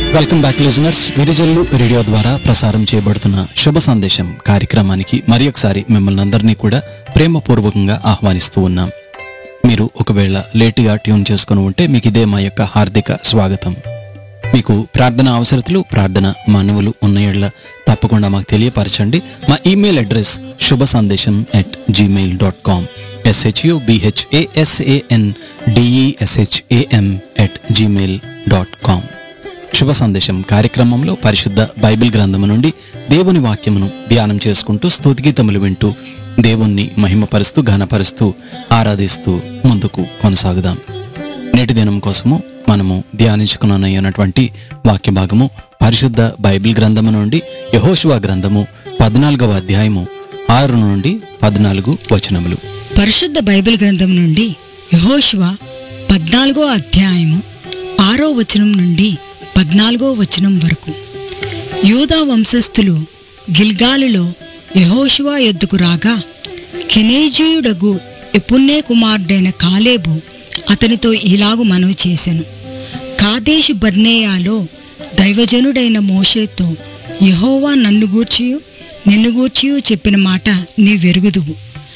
welcome back listeners Virijallu radio ద్వారా ప్రసారం చేయబడుతున్న శుభ సందేశం కార్యక్రమానికి మరి ఒకసారి మిమ్మల్ని అందరినీ కూడా ప్రేమపూర్వకంగా ఆహ్వానిస్తూ ఉన్నాం మీరు ఒకవేళ లేటుగా ట్యూన్ చేసుకుని ఉంటే మీకు ఇదే మా యొక్క హార్దిక స్వాగతం మీకు ప్రార్థన అవసరతలు ప్రార్థన మనవులు ఉన్న ఎడ్ల తప్పకుండా మాకు తెలియపరచండి మా ఈమెయిల్ అడ్రస్ శుభ సందేశం at gmail dot com SHU BHASAN DESHAM at gmail dot com శుభ సందేశం కార్యక్రమంలో పరిశుద్ధ బైబిల్ గ్రంథము నుండి దేవుని వాక్యమును ధ్యానం చేసుకుంటూ స్తుతిగీతములు వింటూ దేవుణ్ణి మహిమపరుస్తూ ఘనపరుస్తూ ఆరాధిస్తూ ముందుకు కొనసాగుదాం నేటి దినం కోసము మనము ధ్యానించుకున్నటువంటి వాక్య భాగము పరిశుద్ధ బైబిల్ గ్రంథము నుండి యహోశువ గ్రంథము పద్నాలుగవ అధ్యాయము ఆరు నుండి పద్నాలుగు వచనములు పరిశుద్ధ బైబిల్ గ్రంథం నుండి యెహోషువ పద్నాలుగో అధ్యాయము ఆరో వచనం నుండి పద్నాలుగో వచనం వరకు యూదా వంశస్థులు గిల్గాలులో యెహోషువ యొద్దకు రాగా కెనేజీయుడగు ఎపున్నే కుమారుడైన కాలేబు అతనితో ఇలాగు మనవి చేసెను కాదేశు బర్నేయాలో దైవజనుడైన మోషేతో యెహోవా నన్ను గూర్చియు నిన్ను గూర్చియు చెప్పిన మాట నీ వెరుగుదువు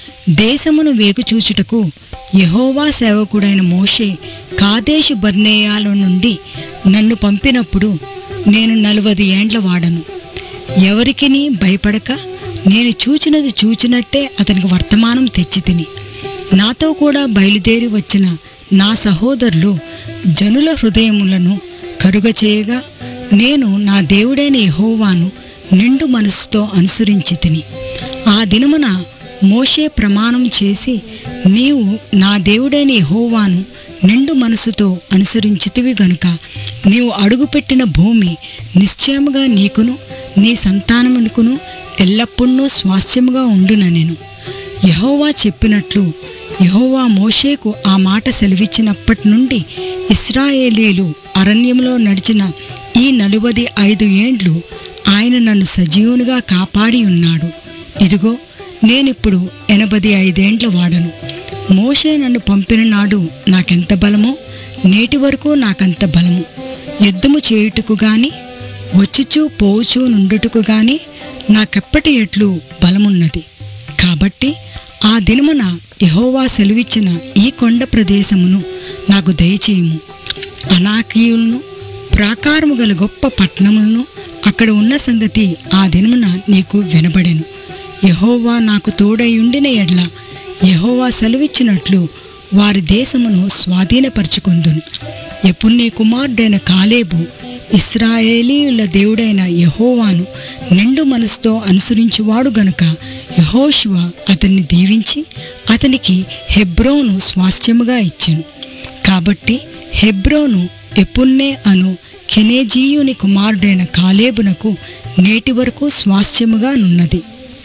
దేశమును వేగుచూచుటకు యెహోవా సేవకుడైన మోషే కాదేశు బర్నేయాలో నుండి నన్ను పంపినప్పుడు నేను నలువది ఏండ్ల వాడను ఎవరికిని భయపడక నేను చూచినది చూచినట్టే అతనికి వర్తమానం తెచ్చి తిని నాతో కూడా బయలుదేరి వచ్చిన నా సహోదరులు జనుల హృదయములను కరుగచేయగా నేను నా దేవుడైన యెహోవాను నిండు మనసుతో అనుసరించి తిని ఆ దినమున మోషే ప్రమాణం చేసి నీవు నా దేవుడైన యెహోవాను నిండు మనసుతో అనుసరించితివి గనుక నీవు అడుగుపెట్టిన భూమి నిశ్చయముగా నీకును నీ సంతానమునకును ఎల్లప్పుడూ స్వాస్థ్యముగా ఉండుననెను యెహోవా చెప్పినట్లు యెహోవా మోషేకు ఆ మాట సెలవిచ్చినప్పటి నుండి ఇస్రాయేలీలు అరణ్యంలో నడిచిన ఈ నలువది ఐదు ఏండ్లు ఆయన నన్ను సజీవునిగా కాపాడి ఉన్నాడు ఇదిగో నేనిప్పుడు ఎనభది ఐదేండ్ల వాడను మోషే నన్ను పంపిన నాడు నాకెంత బలమో నేటి వరకు నాకంత బలము యుద్ధము చేయుటకు గాని వచ్చిచూ పోవుచూ నుండుటకు గాని నాకెప్పటి ఎట్లు బలమున్నది కాబట్టి ఆ దినమున యెహోవా సెలవిచ్చిన ఈ కొండ ప్రదేశమును నాకు దయచేయము అనాకీయులను ప్రాకారము గల గొప్ప పట్టణములను అక్కడ ఉన్న సంగతి ఆ దినమున నీకు వినబడెను యెహోవా నాకు తోడై ఉండిన ఎడ్ల యెహోవా సెలవిచ్చినట్లు వారి దేశమును స్వాధీనపరచుకుందును ఎప్పుడు నీ కుమారుడైన కాలేబు ఇస్రాయేలీయుల దేవుడైన యెహోవాను నిండు మనసుతో అనుసరించువాడు గనుక యెహోషువ అతన్ని దీవించి అతనికి హెబ్రోను స్వాస్థ్యముగా ఇచ్చెను కాబట్టి హెబ్రోను ఎపున్నే అను కెనేజీయుని కుమారుడైన కాలేబునకు నేటి వరకు స్వాస్థ్యముగా నున్నది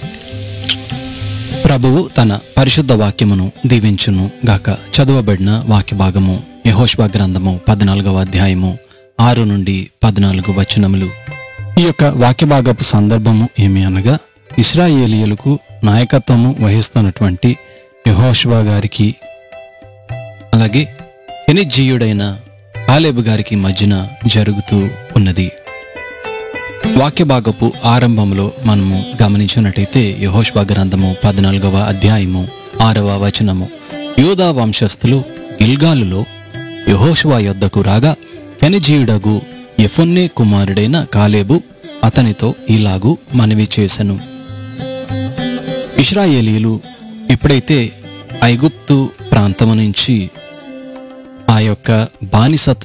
ప్రభువు తన పరిశుద్ధ వాక్యమును దీవించును గాక చదువబడిన వాక్య భాగము యహోష్వ గ్రంథము పద్నాలుగవ అధ్యాయము ఆరు నుండి పద్నాలుగు వచనములు ఈ యొక్క వాక్య భాగపు సందర్భము ఏమి అనగా ఇస్రాయేలియలకు నాయకత్వము వహిస్తున్నటువంటి యహోష్వ గారికి అలాగే కెనిజీయుడైన కాలేబు గారికి మధ్యన జరుగుతూ ఉన్నది వాక్య భాగపు ఆరంభంలో మనము గమనించినట్టయితే యహోష్బా గ్రంథము పద్నాలుగవ అధ్యాయము ఆరవ వచనము యూదా వంశస్థులు గిల్గాలులో యహోష్వా యొద్దకు రాగా కెనిజీయుడగు ఎఫొన్నే కుమారుడైన కాలేబు అతనితో ఇలాగు మనవి చేసెను ఇస్రాయేలీలు ఎప్పుడైతే ఐగుప్తు ప్రాంతము నుంచి ఆ యొక్క బానిసత్వ